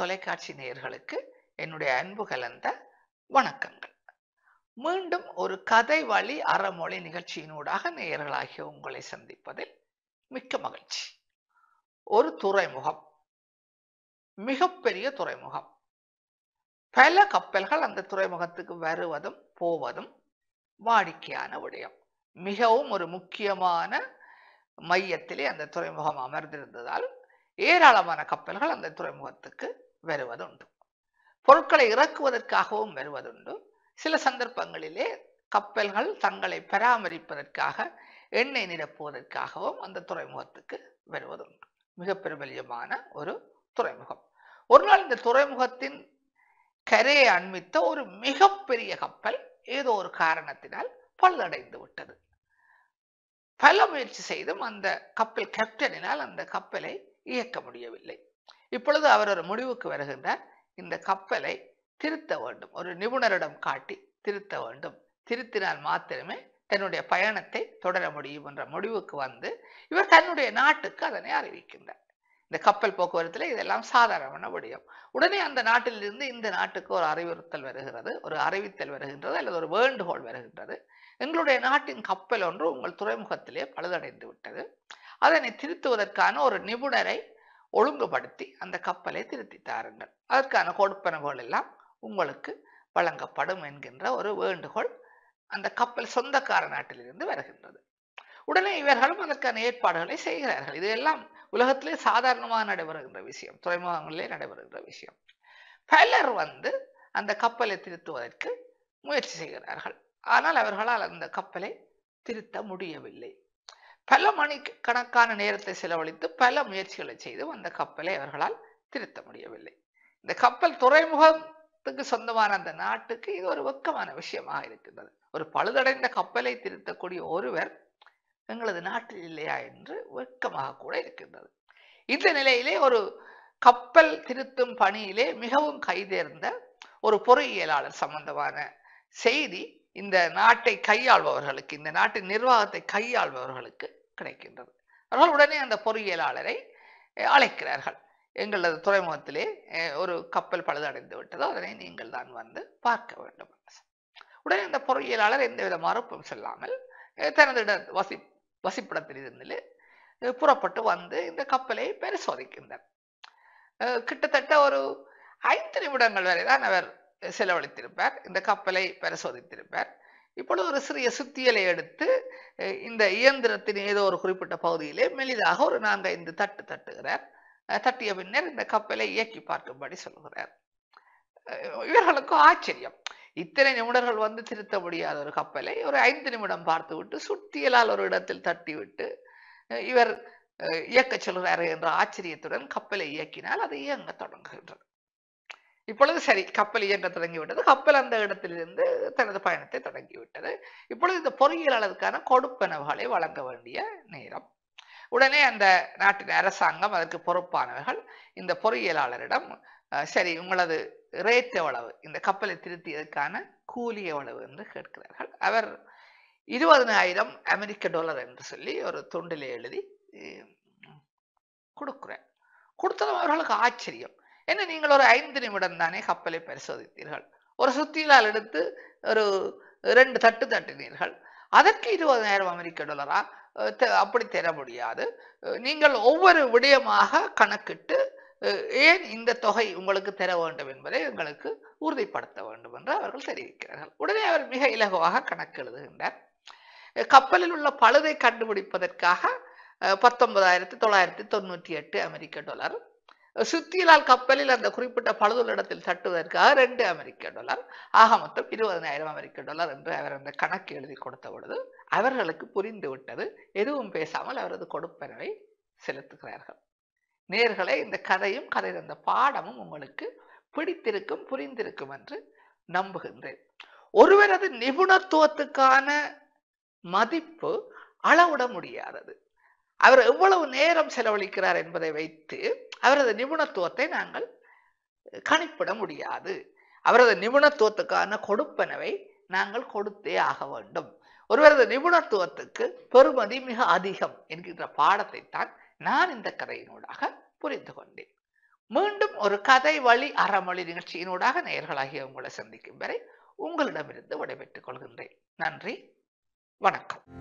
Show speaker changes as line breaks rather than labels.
தொலைக்காட்சி நேயர்களுக்கு என்னுடைய அன்பு கலந்த வணக்கங்கள் மீண்டும் ஒரு கதை வழி அறமொழி நிகழ்ச்சியினூடாக நேயர்களாகிய உங்களை சந்திப்பதில் மிக்க மகிழ்ச்சி ஒரு துறைமுகம் மிகப்பெரிய துறைமுகம் பல கப்பல்கள் அந்த துறைமுகத்துக்கு வருவதும் போவதும் வாடிக்கையான விடயம் மிகவும் ஒரு முக்கியமான மையத்திலே அந்த துறைமுகம் அமர்ந்திருந்ததால் ஏராளமான கப்பல்கள் அந்த துறைமுகத்துக்கு வருவதுண்டு பொருட்களை இறக்குவதற்காகவும் வருவதுண்டு சில சந்தர்ப்பங்களிலே கப்பல்கள் தங்களை பராமரிப்பதற்காக எண்ணெய் நிரப்புவதற்காகவும் அந்த துறைமுகத்துக்கு வருவதுண்டு மிக பிரபல்யமான ஒரு துறைமுகம் ஒரு நாள் இந்த துறைமுகத்தின் கரையை அண்மித்த ஒரு மிகப்பெரிய கப்பல் ஏதோ ஒரு காரணத்தினால் பழுதடைந்து விட்டது பல முயற்சி செய்தும் அந்த கப்பல் கேப்டனினால் அந்த கப்பலை இயக்க முடியவில்லை இப்பொழுது அவர் ஒரு முடிவுக்கு வருகின்றார் இந்த கப்பலை திருத்த வேண்டும் ஒரு நிபுணரிடம் காட்டி திருத்த வேண்டும் திருத்தினால் மாத்திரமே தன்னுடைய பயணத்தை தொடர முடியும் என்ற முடிவுக்கு வந்து இவர் தன்னுடைய நாட்டுக்கு அதனை அறிவிக்கின்றார் இந்த கப்பல் போக்குவரத்தில் இதெல்லாம் சாதாரணமான விடயம் உடனே அந்த நாட்டிலிருந்து இந்த நாட்டுக்கு ஒரு அறிவுறுத்தல் வருகிறது ஒரு அறிவித்தல் வருகின்றது அல்லது ஒரு வேண்டுகோள் வருகின்றது எங்களுடைய நாட்டின் கப்பல் ஒன்று உங்கள் துறைமுகத்திலே பழுதடைந்து விட்டது அதனை திருத்துவதற்கான ஒரு நிபுணரை ஒழுங்குபடுத்தி அந்த கப்பலை திருத்தி தாருங்கள் அதற்கான கொடுப்பனவுகள் எல்லாம் உங்களுக்கு வழங்கப்படும் என்கின்ற ஒரு வேண்டுகோள் அந்த கப்பல் சொந்தக்கார நாட்டிலிருந்து வருகின்றது உடனே இவர்களும் அதற்கான ஏற்பாடுகளை செய்கிறார்கள் இதெல்லாம் உலகத்திலே சாதாரணமாக நடைபெறுகின்ற விஷயம் துறைமுகங்களிலே நடைபெறுகின்ற விஷயம் பலர் வந்து அந்த கப்பலை திருத்துவதற்கு முயற்சி செய்கிறார்கள் ஆனால் அவர்களால் அந்த கப்பலை திருத்த முடியவில்லை பல மணி கணக்கான நேரத்தை செலவழித்து பல முயற்சிகளை செய்து அந்த கப்பலை அவர்களால் திருத்த முடியவில்லை இந்த கப்பல் துறைமுகத்துக்கு சொந்தமான அந்த நாட்டுக்கு இது ஒரு வெக்கமான விஷயமாக இருக்கின்றது ஒரு பழுதடைந்த கப்பலை திருத்தக்கூடிய ஒருவர் எங்களது நாட்டில் இல்லையா என்று வெட்கமாக கூட இருக்கின்றது இந்த நிலையிலே ஒரு கப்பல் திருத்தும் பணியிலே மிகவும் கைதேர்ந்த ஒரு பொறியியலாளர் சம்பந்தமான செய்தி இந்த நாட்டை கையாள்பவர்களுக்கு இந்த நாட்டின் நிர்வாகத்தை கையாள்பவர்களுக்கு கிடைக்கின்றது அவர்கள் உடனே அந்த பொறியியலாளரை அழைக்கிறார்கள் எங்களது துறைமுகத்திலே ஒரு கப்பல் பழுதடைந்து விட்டதோ அதனை நீங்கள் தான் வந்து பார்க்க வேண்டும் உடனே அந்த பொறியியலாளர் எந்தவித மறுப்பும் சொல்லாமல் தனது இட வசி வசிப்பிடத்திலிருந்து புறப்பட்டு வந்து இந்த கப்பலை பரிசோதிக்கின்றார் கிட்டத்தட்ட ஒரு ஐந்து நிமிடங்கள் வரை தான் அவர் செலவழித்திருப்பார் இந்த கப்பலை பரிசோதித்திருப்பார் இப்பொழுது ஒரு சிறிய சுத்தியலை எடுத்து இந்த இயந்திரத்தின் ஏதோ ஒரு குறிப்பிட்ட பகுதியிலே மெலிதாக ஒரு நான்கு ஐந்து தட்டு தட்டுகிறார் தட்டிய பின்னர் இந்த கப்பலை இயக்கி பார்க்கும்படி சொல்கிறார் இவர்களுக்கும் ஆச்சரியம் இத்தனை நிமிடங்கள் வந்து திருத்த முடியாத ஒரு கப்பலை ஒரு ஐந்து நிமிடம் பார்த்து விட்டு சுத்தியலால் ஒரு இடத்தில் தட்டி விட்டு இவர் இயக்க சொல்கிறார் என்ற ஆச்சரியத்துடன் கப்பலை இயக்கினால் அது இயங்க தொடங்குகின்றது இப்பொழுது சரி கப்பல் இயங்க தொடங்கிவிட்டது கப்பல் அந்த இடத்திலிருந்து தனது பயணத்தை தொடங்கிவிட்டது இப்பொழுது இந்த பொறியியலாளருக்கான கொடுப்பனவுகளை வழங்க வேண்டிய நேரம் உடனே அந்த நாட்டின் அரசாங்கம் அதற்கு பொறுப்பானவர்கள் இந்த பொறியியலாளரிடம் சரி உங்களது ரேட் எவ்வளவு இந்த கப்பலை திருத்தியதற்கான கூலி எவ்வளவு என்று கேட்கிறார்கள் அவர் இருபதனாயிரம் அமெரிக்க டாலர் என்று சொல்லி ஒரு துண்டிலே எழுதி கொடுக்குறார் கொடுத்ததும் அவர்களுக்கு ஆச்சரியம் என்ன நீங்கள் ஒரு ஐந்து நிமிடம் தானே கப்பலை பரிசோதித்தீர்கள் ஒரு சுத்தியலால் எடுத்து ஒரு ரெண்டு தட்டு தட்டினீர்கள் அதற்கு இருபதாயிரம் அமெரிக்க டாலரா அப்படி தர முடியாது நீங்கள் ஒவ்வொரு விடயமாக கணக்கிட்டு ஏன் இந்த தொகை உங்களுக்கு தர வேண்டும் என்பதை எங்களுக்கு உறுதிப்படுத்த வேண்டும் என்று அவர்கள் தெரிவிக்கிறார்கள் உடனே அவர் மிக இலகுவாக கணக்கு எழுதுகின்றார் கப்பலில் உள்ள பழுதை கண்டுபிடிப்பதற்காக பத்தொன்பதாயிரத்தி தொள்ளாயிரத்தி தொண்ணூற்றி எட்டு அமெரிக்க டாலர் சுத்தியலால் கப்பலில் அந்த குறிப்பிட்ட பழுதுள்ள இடத்தில் தட்டுவதற்காக ரெண்டு அமெரிக்க டாலர் ஆக மொத்தம் இருபதனாயிரம் அமெரிக்க டாலர் என்று அவர் அந்த கணக்கு எழுதி கொடுத்த பொழுது அவர்களுக்கு புரிந்து விட்டது எதுவும் பேசாமல் அவரது கொடுப்பனவை செலுத்துகிறார்கள் நேர்களை இந்த கதையும் கதை அந்த பாடமும் உங்களுக்கு பிடித்திருக்கும் புரிந்திருக்கும் என்று நம்புகின்றேன் ஒருவரது நிபுணத்துவத்துக்கான மதிப்பு அளவிட முடியாதது அவர் எவ்வளவு நேரம் செலவழிக்கிறார் என்பதை வைத்து அவரது நிபுணத்துவத்தை நாங்கள் கணிப்பிட முடியாது அவரது நிபுணத்துவத்துக்கான கொடுப்பனவை நாங்கள் கொடுத்தே ஆக வேண்டும் ஒருவரது நிபுணத்துவத்துக்கு பெருமதி மிக அதிகம் என்கின்ற பாடத்தை தான் நான் இந்த கதையினூடாக புரிந்து கொண்டேன் மீண்டும் ஒரு கதை வழி அறமொழி நிகழ்ச்சியினூடாக நேயர்களாகிய உங்களை சந்திக்கும் வரை உங்களிடமிருந்து விடைபெற்றுக் கொள்கின்றேன் நன்றி வணக்கம்